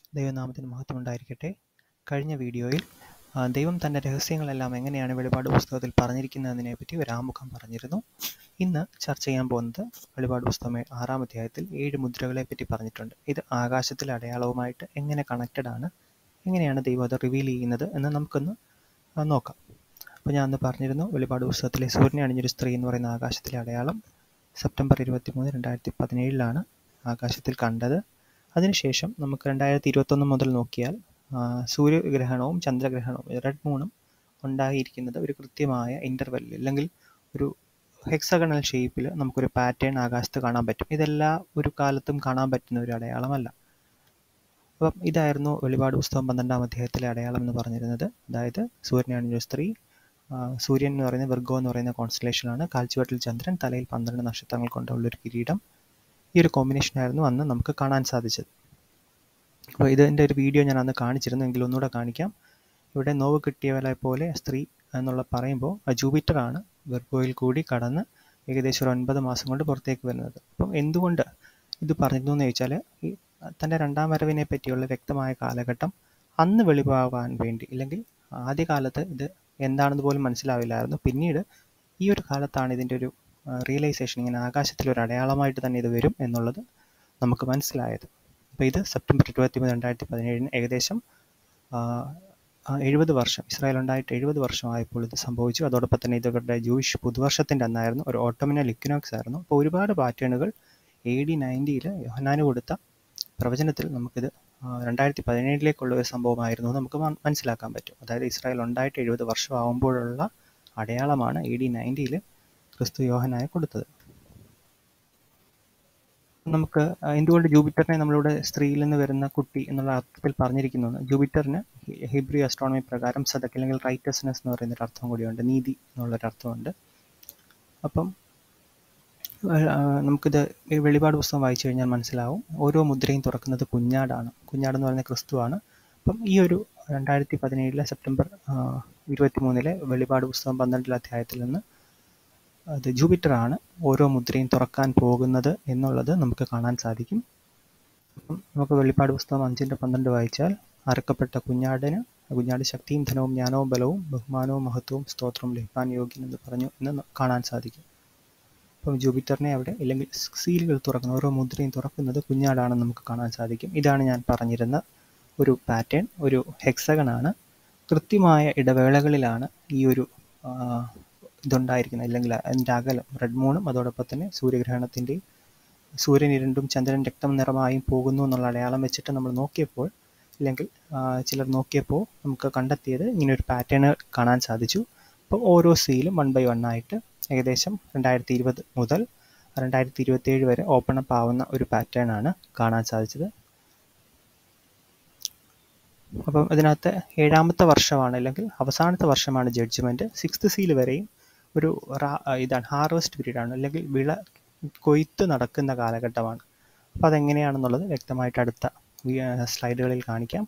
ദൈവനാമത്തിന് മഹത്വം ഉണ്ടായിരിക്കട്ടെ കഴിഞ്ഞ വീഡിയോയിൽ ആ, ദൈവം തൻ്റെ രഹസ്യങ്ങളെല്ലാം എങ്ങനെയാണ് വെളിപാട് പുസ്തകത്തിൽ പറഞ്ഞിരിക്കുന്നതിനെ പറ്റി ഒരു ആമുഖം പറഞ്ഞിരുന്നു ഇന്ന് ചർച്ച ചെയ്യാൻ പോകുന്നത് വെളിപാട് പുസ്തകം ഏ- ആറാം അധ്യായത്തിൽ ഏഴ് മുദ്രകളെ പറ്റി പറഞ്ഞിട്ടുണ്ട് ഇത് ആകാശത്തിലെ അടയാളവുമായിട്ട് എങ്ങനെ കണക്റ്റഡ് ആണ് എങ്ങനെയാണ് ദൈവം അത് റിവീൽ ചെയ്യുന്നത് എന്ന് നമുക്കൊന്ന് ആ, നോക്കാം അപ്പോൾ ഞാൻ അന്ന് പറഞ്ഞിരുന്നു വെളിപാട് പുസ്തകത്തിലെ സൂര്യനെ അണിഞ്ഞൊരു സ്ത്രീ എന്ന് പറയുന്ന ആകാശത്തിലെ അടയാളം സെപ്റ്റംബർ ഇരുപത്തി മൂന്ന് രണ്ടായിരത്തി പതിനേഴിലാണ് ആകാശത്തിൽ കണ്ടത് അതിനുശേഷം നമുക്ക് രണ്ടായിരത്തി ഇരുപത്തൊന്ന് മുതൽ നോക്കിയാൽ ആ, സൂര്യഗ്രഹണവും ചന്ദ്രഗ്രഹണവും റെഡ് മൂണും ഉണ്ടായിരിക്കുന്നത് ഒരു കൃത്യമായ ഇൻ്റർവെല്ലിൽ അല്ലെങ്കിൽ ഒരു ഹെക്സഗണൽ ഷേപ്പിൽ നമുക്കൊരു പാറ്റേൺ ആകാശത്ത് കാണാൻ പറ്റും ഇതെല്ലാ ഒരു കാലത്തും കാണാൻ പറ്റുന്ന ഒരു അടയാളമല്ല അപ്പം ഇതായിരുന്നു വെളിപാട് പുസ്തകം പന്ത്രണ്ടാം അധ്യായത്തിലെ അടയാളം എന്ന് പറഞ്ഞിരുന്നത് അതായത് സൂര്യനാണ് ഒരു സ്ത്രീ ആ, സൂര്യൻ എന്ന് പറയുന്നത് വിർഗോ എന്ന് പറയുന്ന കോൺസ്റ്റലേഷനാണ് കാൽച്ചുവട്ടിൽ ചന്ദ്രൻ തലയിൽ പന്ത്രണ്ട് നക്ഷത്രങ്ങൾ കൊണ്ടുള്ള ഒരു കിരീടം ഈ ഒരു കോമ്പിനേഷൻ ആയിരുന്നു അന്ന് നമുക്ക് കാണാൻ സാധിച്ചത് അപ്പോൾ ഇതിൻ്റെ ഒരു വീഡിയോ ഞാൻ അന്ന് കാണിച്ചിരുന്നു എങ്കിലും ഒന്നുകൂടെ കാണിക്കാം ഇവിടെ നോവ് കിട്ടിയവരെ പോലെ സ്ത്രീ എന്നുള്ള പറയുമ്പോൾ ജൂപ്പിറ്റർ ആണ് വെർഗോയിൽ കൂടി കടന്ന് ഏകദേശം ഒരു ഒൻപത് മാസം കൊണ്ട് പുറത്തേക്ക് വരുന്നത് അപ്പം എന്തുകൊണ്ട് ഇത് പറഞ്ഞിരുന്നു എന്ന് ചോദിച്ചാൽ ഈ തൻ്റെ രണ്ടാം വരവിനെ പറ്റിയുള്ള വ്യക്തമായ കാലഘട്ടം അന്ന് വെളിവാകാൻ വേണ്ടി അല്ലെങ്കിൽ ആദ്യകാലത്ത് ഇത് എന്താണെന്ന് പോലും മനസ്സിലാവില്ലായിരുന്നു പിന്നീട് ഈ ഒരു കാലത്താണ് ഇതിൻ്റെ ഒരു റിയലൈസേഷൻ ഇങ്ങനെ ആകാശത്തിൽ ഒരു അടയാളമായിട്ട് തന്നെ ഇത് വരും എന്നുള്ളത് നമുക്ക് മനസ്സിലായത് അപ്പോൾ ഇത് സെപ്റ്റംബർ ഇരുപത്തി മൂന്ന് രണ്ടായിരത്തി പതിനേഴിന് ഏകദേശം എഴുപത് വർഷം ഇസ്രായേൽ ഉണ്ടായിട്ട് എഴുപത് വർഷമായപ്പോൾ ഇത് സംഭവിച്ചു അതോടൊപ്പം തന്നെ ഇവരുടെ ജൂയിഷ് പുതുവർഷത്തിൻ്റെ അന്നായിരുന്നു ഒരു ഓട്ടോമിനൽ ഇക്വിനോക്സ് ആയിരുന്നു അപ്പോൾ ഒരുപാട് പാറ്റേണുകൾ എ ഡി നയൻറ്റിയിൽ യോഹനാന് കൊടുത്ത പ്രവചനത്തിൽ നമുക്കിത് രണ്ടായിരത്തി പതിനേഴിലേക്കുള്ള ഒരു സംഭവമായിരുന്നു എന്ന് നമുക്ക് മന- മനസ്സിലാക്കാൻ പറ്റും അതായത് ഇസ്രായേൽ ഉണ്ടായിട്ട് എഴുപത് വർഷമാകുമ്പോഴുള്ള അടയാളമാണ് എ ഡി നയൻറ്റിയിൽ ക്രിസ്തു യോഹനായ കൊടുത്തത് നമുക്ക് ആ, എന്തുകൊണ്ട് ജൂപ്പിറ്ററിനെ നമ്മളിവിടെ സ്ത്രീയിൽ നിന്ന് വരുന്ന കുട്ടി എന്നുള്ള അർത്ഥത്തിൽ പറഞ്ഞിരിക്കുന്നു ജൂപ്പിറ്ററിന് ഹിബ്രി അസ്ട്രോണമി പ്രകാരം സദക്ക് അല്ലെങ്കിൽ റൈറ്റസ്നെസ് എന്ന് പറയുന്ന ഒരു അർത്ഥം കൂടിയുണ്ട് നീതി എന്നുള്ളൊരു അർത്ഥമുണ്ട് അപ്പം ആ, നമുക്കിത് ഈ വെളിപാട് പുസ്തകം വായിച്ചു കഴിഞ്ഞാൽ മനസ്സിലാവും ഓരോ മുദ്രയും തുറക്കുന്നത് കുഞ്ഞാടാണ് കുഞ്ഞാടെന്ന് പറയുന്ന ക്രിസ്തുവാണ് അപ്പം ഈ ഒരു രണ്ടായിരത്തി പതിനേഴിലെ സെപ്റ്റംബർ ഇരുപത്തി മൂന്നിലെ വെളിപാട് പുസ്തകം പന്ത്രണ്ടിലെ അധ്യായത്തിൽ നിന്ന് അത് ജൂപ്പിറ്റർ ആണ് ഓരോ മുദ്രയും തുറക്കാൻ പോകുന്നത് എന്നുള്ളത് നമുക്ക് കാണാൻ സാധിക്കും അപ്പം നമുക്ക് വെളിപ്പാട് പുസ്തകം അഞ്ചിൻ്റെ പന്ത്രണ്ട് വായിച്ചാൽ അറക്കപ്പെട്ട കുഞ്ഞാടിന് കുഞ്ഞാട് ശക്തിയും ധനവും ജ്ഞാനവും ബലവും ബഹുമാനവും മഹത്വവും സ്തോത്രവും ലഭിക്കാൻ യോഗ്യൻ എന്ന് പറഞ്ഞു എന്ന് ന- കാണാൻ സാധിക്കും അപ്പം ജൂപ്പിറ്ററിനെ അവിടെ ഇല്ലെങ്കിൽ സീലുകൾ തുറക്കുന്ന ഓരോ മുദ്രയും തുറക്കുന്നത് കുഞ്ഞാടാണെന്ന് നമുക്ക് കാണാൻ സാധിക്കും ഇതാണ് ഞാൻ പറഞ്ഞിരുന്ന ഒരു പാറ്റേൺ ഒരു ഹെക്സഗൺ ആണ് കൃത്യമായ ഇടവേളകളിലാണ് ഈ ഒരു ആ, ഇതുണ്ടായിരിക്കുന്നത് അല്ലെങ്കിൽ അതിൻ്റെ അകലം റെഡ് മൂണും അതോടൊപ്പം തന്നെ സൂര്യഗ്രഹണത്തിൻ്റെയും സൂര്യൻ ഇരുണ്ടും ചന്ദ്രൻ രക്തം നിറമായും പോകുന്നു എന്നുള്ള അടയാളം വെച്ചിട്ട് നമ്മൾ നോക്കിയപ്പോൾ അല്ലെങ്കിൽ ആ, ചിലർ നോക്കിയപ്പോൾ നമുക്ക് കണ്ടെത്തിയത് ഇങ്ങനെ ഒരു പാറ്റേൺ കാണാൻ സാധിച്ചു അപ്പോൾ ഓരോ സീലും വൺ ബൈ വൺ ആയിട്ട് ഏകദേശം രണ്ടായിരത്തി ഇരുപത് മുതൽ രണ്ടായിരത്തി ഇരുപത്തേഴ് വരെ ഓപ്പൺ അപ്പ് ആവുന്ന ഒരു പാറ്റേൺ ആണ് കാണാൻ സാധിച്ചത് അപ്പം ഇതിനകത്ത് ഏഴാമത്തെ വർഷമാണ് അല്ലെങ്കിൽ അവസാനത്തെ വർഷമാണ് ജഡ്ജ്മെൻറ്റ് സിക്സ്ത് സീൽ വരെയും ഒരു റാ- ഇതാണ് ഹാർവസ്റ്റ് പീരീഡ് ആണ് അല്ലെങ്കിൽ വിള കൊയ്ത്ത് നടക്കുന്ന കാലഘട്ടമാണ് അപ്പോൾ അതെങ്ങനെയാണെന്നുള്ളത് വ്യക്തമായിട്ട് അടുത്ത വി- ആ, സ്ലൈഡുകളിൽ കാണിക്കാം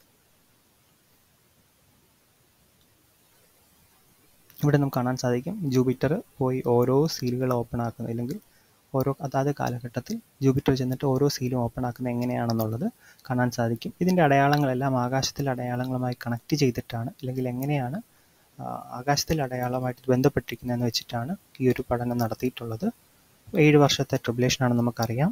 ഇവിടെ നമുക്ക് കാണാൻ സാധിക്കും ജൂപ്പിറ്റർ പോയി ഓരോ സീലുകൾ ഓപ്പൺ ആക്കുന്നത് അല്ലെങ്കിൽ ഓരോ അതാത് കാലഘട്ടത്തിൽ ജൂപ്പിറ്റർ ചെന്നിട്ട് ഓരോ സീലും ഓപ്പൺ ആക്കുന്നത് എങ്ങനെയാണെന്നുള്ളത് കാണാൻ സാധിക്കും ഇതിൻ്റെ അടയാളങ്ങളെല്ലാം ആകാശത്തിലെ അടയാളങ്ങളുമായി കണക്ട് ചെയ്തിട്ടാണ് അല്ലെങ്കിൽ എങ്ങനെയാണ് ആ, ആകാശത്തിലെ അടയാളമായിട്ട് ബന്ധപ്പെട്ടിരിക്കുന്നതെന്ന് വെച്ചിട്ടാണ് ഈ ഒരു പഠനം നടത്തിയിട്ടുള്ളത് ഏഴ് വർഷത്തെ ട്രിബുലേഷൻ ആണെന്ന് നമുക്കറിയാം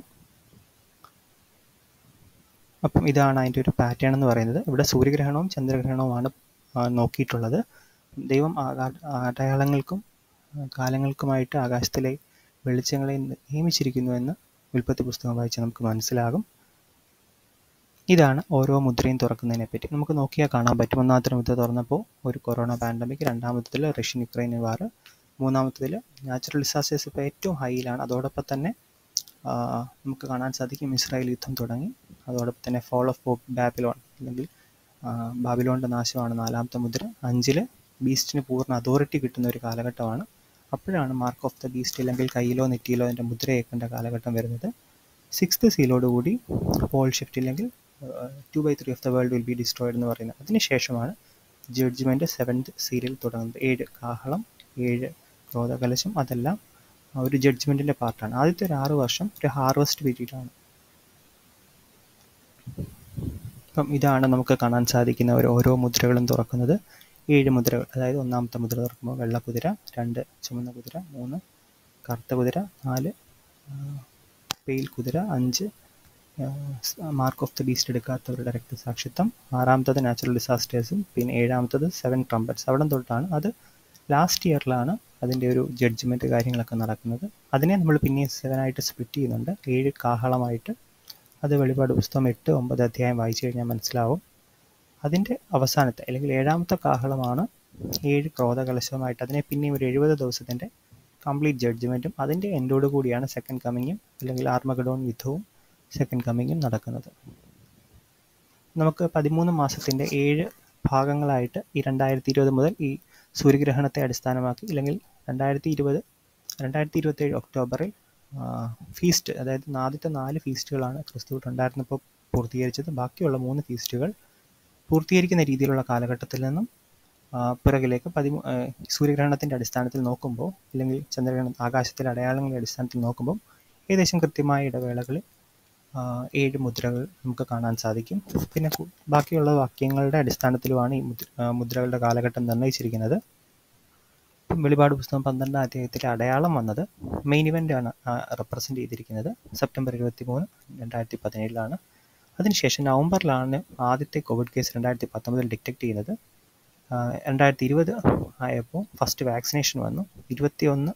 അപ്പം ഇതാണ് അതിൻ്റെ ഒരു പാറ്റേൺ എന്ന് പറയുന്നത് ഇവിടെ സൂര്യഗ്രഹണവും ചന്ദ്രഗ്രഹണവുമാണ് ആ, നോക്കിയിട്ടുള്ളത് ദൈവം ആകാ- അടയാളങ്ങൾക്കും ആ, കാലങ്ങൾക്കുമായിട്ട് ആകാശത്തിലെ വെളിച്ചങ്ങളെ നിയമിച്ചിരിക്കുന്നു എന്ന് ഉൽപ്പത്തി പുസ്തകം വായിച്ച് നമുക്ക് മനസ്സിലാകും ഇതാണ് ഓരോ മുദ്രയും തുറക്കുന്നതിനെ പറ്റി നമുക്ക് നോക്കിയാൽ കാണാൻ പറ്റും ഒന്നാമത്തെ മുദ്ര തുറന്നപ്പോൾ ഒരു കൊറോണ പാൻഡമിക് രണ്ടാമത്തതിൽ റഷ്യൻ യുക്രൈൻ വാർ മൂന്നാമത്തതിൽ നാച്ചുറൽ ഡിസാസ്റ്റേഴ്സ് ഇപ്പോൾ ഏറ്റവും ഹൈയിലാണ് അതോടൊപ്പം തന്നെ ആ, നമുക്ക് കാണാൻ സാധിക്കും ഇസ്രായേൽ യുദ്ധം തുടങ്ങി അതോടൊപ്പം തന്നെ ഫോൾ ഓഫ് ബാബിലോൺ അല്ലെങ്കിൽ ആ, ബാബിലോണിൻ്റെ നാശമാണ് നാലാമത്തെ മുദ്ര അഞ്ചിൽ ബീസ്റ്റിന് പൂർണ്ണ അതോറിറ്റി കിട്ടുന്ന ഒരു കാലഘട്ടമാണ് അപ്പോഴാണ് മാർക്ക് ഓഫ് ദ ബീസ്റ്റ് അല്ലെങ്കിൽ കയ്യിലോ നെറ്റിയിലോ അതിൻ്റെ മുദ്രയേക്കേണ്ട കാലഘട്ടം വരുന്നത് സിക്സ്ത് സീലോടുകൂടി പോൾ ഷിഫ്റ്റ് ഇല്ലെങ്കിൽ two by three of the world will be destroyed എന്ന് പറയുന്നത് അതിനുശേഷമാണ് ജഡ്ജ്മെൻറ്റ് സെവൻത് സീരിയൽ തുടങ്ങുന്നത് ഏഴ് കാഹളം ഏഴ് ക്രോധകലശം അതെല്ലാം ആ ഒരു ജഡ്ജ്മെൻറ്റിൻ്റെ പാർട്ടാണ് ആദ്യത്തെ ഒരു ആറ് വർഷം ഒരു ഹാർവസ്റ്റ് പീരീഡാണ് അപ്പം ഇതാണ് നമുക്ക് കാണാൻ സാധിക്കുന്ന ഒരു ഓരോ മുദ്രകളും തുറക്കുന്നത് ഏഴ് മുദ്രകൾ അതായത് ഒന്നാമത്തെ മുദ്ര തുറക്കുമ്പോൾ വെള്ള കുതിര രണ്ട് ചുമന്ന കുതിര മൂന്ന് കറുത്ത കുതിര നാല് പെയിൽ കുതിര അഞ്ച് മാർക്ക് ഓഫ് ദ ബീസ്റ്റ് എടുക്കാത്തവരുടെ രക്തസാക്ഷിത്വം ആറാമത്തത് നാച്ചുറൽ ഡിസാസ്റ്റേഴ്സും പിന്നെ ഏഴാമത്തത് സെവൻ ട്രംപറ്റ്സ് അവിടെ തൊട്ടാണ് അത് ലാസ്റ്റ് ഇയറിലാണ് അതിൻ്റെ ഒരു ജഡ്ജ്മെൻറ്റ് കാര്യങ്ങളൊക്കെ നടക്കുന്നത് അതിനെ നമ്മൾ പിന്നെ സെവനായിട്ട് സ്പ്ലിറ്റ് ചെയ്യുന്നുണ്ട് ഏഴ് കാഹളമായിട്ട് അത് വെളിപാട് പുസ്തകം എട്ട് ഒമ്പത് അധ്യായം വായിച്ചു കഴിഞ്ഞാൽ മനസ്സിലാവും അതിൻ്റെ അവസാനത്തെ അല്ലെങ്കിൽ ഏഴാമത്തെ കാഹളമാണ് ഏഴ് ക്രോധകലശമായിട്ട് അതിനെ പിന്നെയും ഒരു എഴുപത് ദിവസത്തിൻ്റെ കംപ്ലീറ്റ് ജഡ്ജ്മെൻറ്റും അതിൻ്റെ എൻഡോട് കൂടിയാണ് സെക്കൻഡ് കമ്മിങ്ങും അല്ലെങ്കിൽ ആർമഗഡോൺ യുദ്ധവും സെക്കൻഡ് കമ്മിങ്ങും നടക്കുന്നത് നമുക്ക് പതിമൂന്ന് മാസത്തിൻ്റെ ഏഴ് ഭാഗങ്ങളായിട്ട് ഈ രണ്ടായിരത്തി ഇരുപത് മുതൽ ഈ സൂര്യഗ്രഹണത്തെ അടിസ്ഥാനമാക്കി അല്ലെങ്കിൽ രണ്ടായിരത്തി ഇരുപത് രണ്ടായിരത്തി ഇരുപത്തേഴ് ഒക്ടോബറിൽ ഫീസ്റ്റ് അതായത് ആദ്യത്തെ നാല് ഫീസ്റ്റുകളാണ് ക്രിസ്തു ഉണ്ടായിരുന്നപ്പോൾ പൂർത്തീകരിച്ചത് ബാക്കിയുള്ള മൂന്ന് ഫീസ്റ്റുകൾ പൂർത്തീകരിക്കുന്ന രീതിയിലുള്ള കാലഘട്ടത്തിൽ നിന്നും പിറകിലേക്ക് പതിമൂ സൂര്യഗ്രഹണത്തിൻ്റെ അടിസ്ഥാനത്തിൽ നോക്കുമ്പോൾ അല്ലെങ്കിൽ ചന്ദ്രഗ്രഹണം ആകാശത്തിലെ അടയാളങ്ങളുടെ അടിസ്ഥാനത്തിൽ നോക്കുമ്പോൾ ഏകദേശം കൃത്യമായ ഇടവേളകളിൽ ഏഴ് മുദ്രകൾ നമുക്ക് കാണാൻ സാധിക്കും പിന്നെ ബാക്കിയുള്ള വാക്യങ്ങളുടെ അടിസ്ഥാനത്തിലുമാണ് ഈ മുദ്ര മുദ്രകളുടെ കാലഘട്ടം നിർണ്ണയിച്ചിരിക്കുന്നത് വെളിപാട് പുസ്തകം പന്ത്രണ്ടാം അധ്യായത്തിലെ അടയാളം വന്നത് മെയിൻ ഇവൻ്റ് ആണ് റെപ്രസെൻ്റ് ചെയ്തിരിക്കുന്നത് സെപ്റ്റംബർ ഇരുപത്തി മൂന്ന് രണ്ടായിരത്തി പതിനേഴിലാണ് അതിനുശേഷം നവംബറിലാണ് ആദ്യത്തെ കോവിഡ് കേസ് രണ്ടായിരത്തി പത്തൊമ്പതിൽ ഡിറ്റക്ട് ചെയ്യുന്നത് രണ്ടായിരത്തി ഇരുപത് ആയപ്പോൾ ഫസ്റ്റ് വാക്സിനേഷൻ വന്നു ഇരുപത്തിയൊന്ന്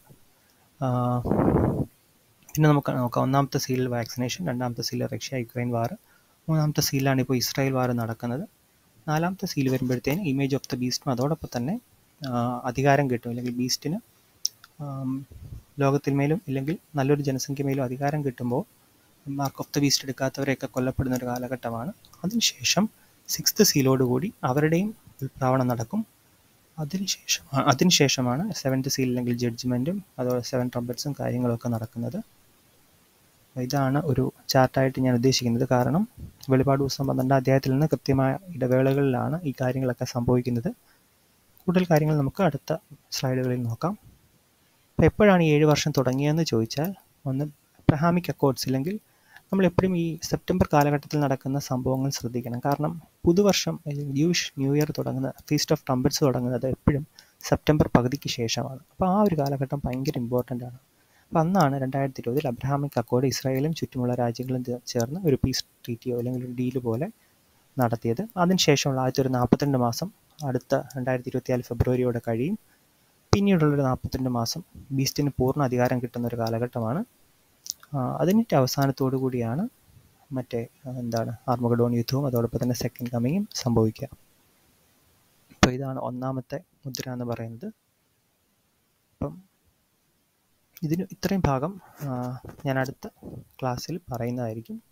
പിന്നെ നമുക്ക് നോക്കാം ഒന്നാമത്തെ സീലിൽ വാക്സിനേഷൻ രണ്ടാമത്തെ സീലിൽ റഷ്യ യുക്രൈൻ വാർ മൂന്നാമത്തെ സീലാണ് ഇപ്പോൾ ഇസ്രായേൽ വാർ നടക്കുന്നത് നാലാമത്തെ സീൽ വരുമ്പോഴത്തേന് ഇമേജ് ഓഫ് ദ ബീസ്റ്റും അതോടൊപ്പം തന്നെ അധികാരം കിട്ടും അല്ലെങ്കിൽ ബീസ്റ്റിന് ലോകത്തിൽ മേലും ഇല്ലെങ്കിൽ നല്ലൊരു ജനസംഖ്യ മേലും അധികാരം കിട്ടുമ്പോൾ മാർക്ക് ഓഫ് ദ ബീസ്റ്റ് എടുക്കാത്തവരെയൊക്കെ കൊല്ലപ്പെടുന്ന ഒരു കാലഘട്ടമാണ് അതിനുശേഷം സിക്സ്ത് സീലോടുകൂടി അവരുടെയും ഉൽപ്രാവണം നടക്കും അതിനുശേഷം അതിനുശേഷമാണ് സെവൻത്ത് സീൽ അല്ലെങ്കിൽ ജഡ്ജ്മെൻറ്റും അതുപോലെ സെവൻ ട്രംപറ്റ്സും കാര്യങ്ങളൊക്കെ നടക്കുന്നത് ഇതാണ് ഒരു ചാർട്ടായിട്ട് ഞാൻ ഉദ്ദേശിക്കുന്നത് കാരണം വെളിപാട് പുസ്തകം പന്ത്രണ്ടാം അധ്യായത്തിൽ നിന്ന് കൃത്യമായ ഇടവേളകളിലാണ് ഈ കാര്യങ്ങളൊക്കെ സംഭവിക്കുന്നത് കൂടുതൽ കാര്യങ്ങൾ നമുക്ക് അടുത്ത സ്ലൈഡുകളിൽ നോക്കാം അപ്പോൾ എപ്പോഴാണ് ഈ ഏഴ് വർഷം തുടങ്ങിയതെന്ന് ചോദിച്ചാൽ ഒന്ന് അബ്രഹാമിക് അക്കോർഡ്സ് ഇല്ലെങ്കിൽ നമ്മൾ എപ്പോഴും ഈ സെപ്റ്റംബർ കാലഘട്ടത്തിൽ നടക്കുന്ന സംഭവങ്ങൾ ശ്രദ്ധിക്കണം കാരണം പുതുവർഷം അല്ലെങ്കിൽ ജൂഷ് ന്യൂ ഇയർ തുടങ്ങുന്ന ഫീസ്റ്റ് ഓഫ് ടംബിൾസ് തുടങ്ങുന്നത് എപ്പോഴും സെപ്റ്റംബർ പകുതിക്ക് ശേഷമാണ് അപ്പോൾ ആ ഒരു കാലഘട്ടം ഭയങ്കര ഇമ്പോർട്ടൻ്റ് ആണ് അപ്പോൾ അന്നാണ് രണ്ടായിരത്തി ഇരുപതിൽ അബ്രഹാമിക് അക്കോർഡ് ഇസ്രായേലും ചുറ്റുമുള്ള രാജ്യങ്ങളും ചേർന്ന് ഒരു പീസ് ട്രീറ്റിയോ അല്ലെങ്കിൽ ഒരു ഡീല് പോലെ നടത്തിയത് അതിനുശേഷമുള്ള ആദ്യത്തെ ഒരു നാൽപ്പത്തിരണ്ട് മാസം അടുത്ത രണ്ടായിരത്തി ഇരുപത്തിനാല് ഫെബ്രുവരിയോടെ കഴിയും പിന്നീടുള്ളൊരു നാൽപ്പത്തിരണ്ട് മാസം ബീസ്റ്റിന് പൂർണ്ണ അധികാരം കിട്ടുന്ന ഒരു കാലഘട്ടമാണ് അതിൻ്റെ അവസാനത്തോടു കൂടിയാണ് മറ്റേ എന്താണ് ആർമഗഡോൺ യുദ്ധവും അതോടൊപ്പം തന്നെ സെക്കൻഡ് കമ്മിങ്ങും സംഭവിക്കുക അപ്പോൾ ഇതാണ് ഒന്നാമത്തെ മുദ്ര എന്ന് പറയുന്നത് അപ്പം ഇതിന് ഇത്രയും ഭാഗം ഞാൻ അടുത്ത ക്ലാസ്സിൽ പറയുന്നതായിരിക്കും